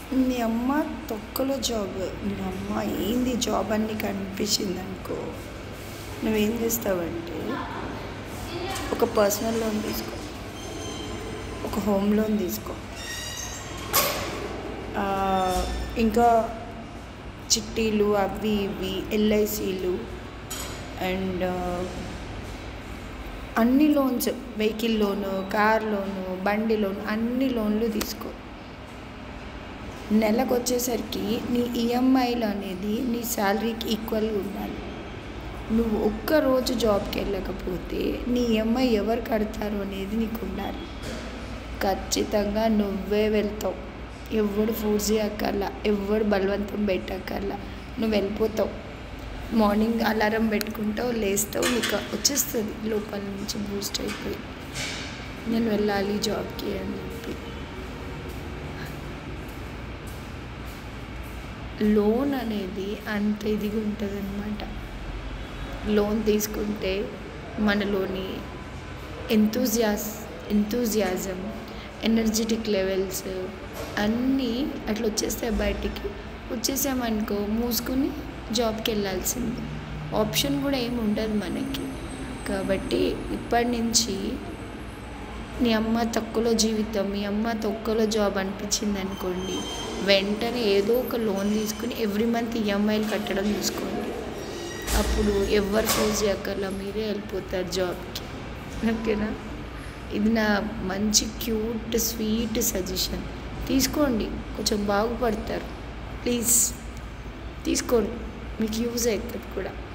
నీ అమ్మ తొక్కలో జాబ్ నీ అమ్మ ఏంది జాబ్ అని నీకు అనిపించింది అనుకో నువ్వేం చేస్తావంటే ఒక పర్సనల్ లోన్ తీసుకో ఒక హోమ్ లోన్ తీసుకో ఆ, ఇంకా చిట్టీలు అవి ఇవి ఎల్ఐసీలు అండ్ అన్ని loans vehicle loan car loan బండి లోను అన్ని లోన్లు తీసుకో నెలకు వచ్చేసరికి నీ ఈఎంఐలు అనేది నీ శాలరీకి ఈక్వల్గా ఉండాలి నువ్వు ఒక్క రోజు జాబ్కి వెళ్ళకపోతే నీ ఈఎంఐ ఎవరు కడతారు అనేది నీకు ఉండాలి ఖచ్చితంగా నువ్వే వెళ్తావు ఎవడు ఫోర్స్ చేయక్కర్లా ఎవడు బలవంతం పెట్టక్కర్లా నువ్వు వెళ్ళిపోతావు మార్నింగ్ అలారం పెట్టుకుంటావు లేస్తావు నీకు వచ్చేస్తుంది లోపల నుంచి బూస్ట్ అయిపోయి నేను వెళ్ళాలి జాబ్కి అని చెప్పి లోన్ అనేది అంత ఇదిగా ఉంటుంది అనమాట లోన్ తీసుకుంటే మనలోని ఎంతూజియాస్ ఎంతూజియాజం ఎనర్జెటిక్ లెవెల్స్ అన్నీ అట్లా వచ్చేస్తాయి బయటికి వచ్చేసామనుకో మూసుకొని జాబ్కి వెళ్ళాల్సిందే ఆప్షన్ కూడా ఏమి ఉండదు మనకి కాబట్టి ఇప్పటి నుంచి నీ అమ్మ తక్కువలో జీవితం మీ అమ్మ తక్కువలో జాబ్ అనిపించింది అనుకోండి వెంటనే ఏదో ఒక లోన్ తీసుకుని ఎవ్రీ మంత్ ఈఎంఐలు కట్టడం చూసుకోండి అప్పుడు ఎవరు ఫోర్స్ చేయక్కర్లా మీరే వెళ్ళిపోతారు జాబ్కి ఓకేనా ఇది నా మంచి క్యూట్ స్వీట్ సజెషన్ తీసుకోండి కొంచెం బాగుపడతారు ప్లీజ్ తీసుకోండి మీకు యూజ్ అవుతుంది కూడా